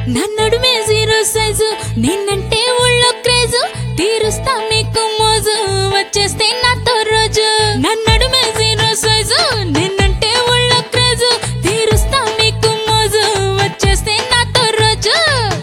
నన్నడుమే zero size నిన్నంటే ఊళ్ళో craze తీరుస్తా మీకు మోజు వచ్చేస్తే నాతో రోజు నన్నడుమే జీరో సైజు నిన్నంటే ఊళ్ళో క్రేజు తీరుస్తా మీకు మోజు వచ్చేస్తే నాతో రోజు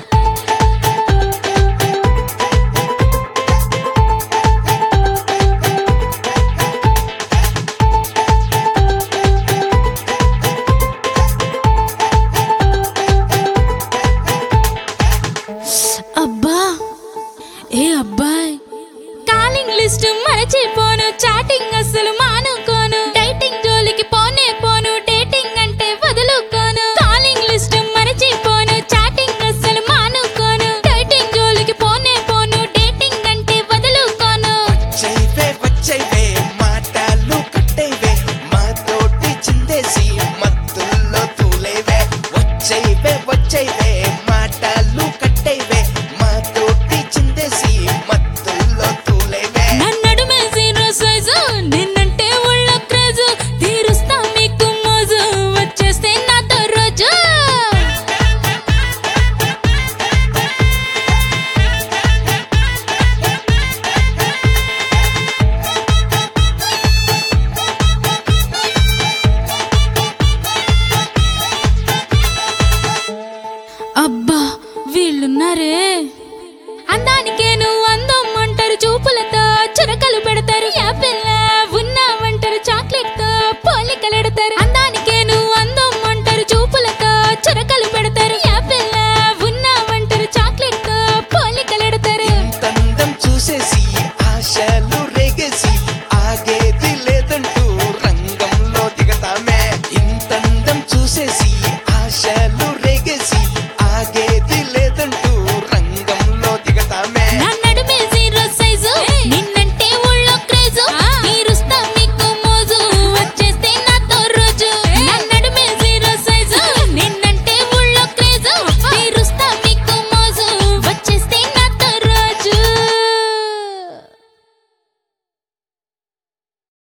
అబ్బా ఏ అబ్బాయ్ కాలింగ్ లిస్ట్ మరచిపోను చాటింగ్ అస్సలు మానుకోను డైటింగ్ జోలికి పోనే పోను డేటింగ్ అంటే వదులుకోను కాలింగ్ లిస్ట్ మరచిపోను చాటింగ్ అస్సలు మానుకోను డైటింగ్ జోలికి పోనే పోను డేటింగ్ అంటే వదులుకోను వచ్చైవే వచ్చైవే మాటలు కట్టేవే మాతోటి చిందేసి మత్తుల్లో తూలేవే వచ్చైవే వచ్చైవే మాటలు కట్టేవే మాతోటి చిందేసి మత్తుల్లో తూలేవే నన్నడుమే జీరో సైజు నిన్నంటే ఉళ్ళ క్రేజు తీరుస్తా మీకు మోజు వచ్చేస్తే నాతో రోజు అబ్బా వీళ్ళున్నారే అందానికే నువ్వు అందం అంటారు చూపులతో చురకలు పెడతారు యా పిల్ల